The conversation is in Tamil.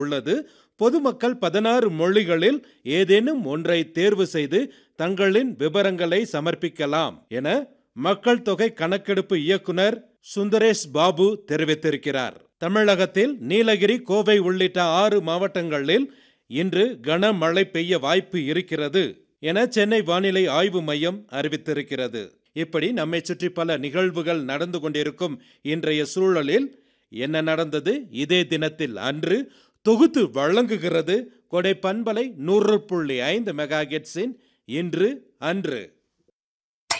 உள்ளது பொதுமக்கள் பதினாறு மொழிகளில் ஏதேனும் ஒன்றை தேர்வு செய்து தங்களின் விவரங்களை சமர்ப்பிக்கலாம் என மக்கள் தொகை கணக்கெடுப்பு இயக்குனர் சுந்தரேஷ் பாபு தெரிவித்திருக்கிறார் தமிழகத்தில் நீலகிரி கோவை உள்ளிட்ட ஆறு மாவட்டங்களில் இன்று கனமழை பெய்ய வாய்ப்பு இருக்கிறது என சென்னை வானிலை ஆய்வு மையம் அறிவித்திருக்கிறது இப்படி நம்மை சுற்றி பல நிகழ்வுகள் நடந்து கொண்டிருக்கும் இன்றைய சூழலில் என்ன நடந்தது இதே தினத்தில் அன்று தொகுத்து வழங்குகிறது கொடை பண்பலை நூறு புள்ளி ஐந்து மெகா இன்று அன்று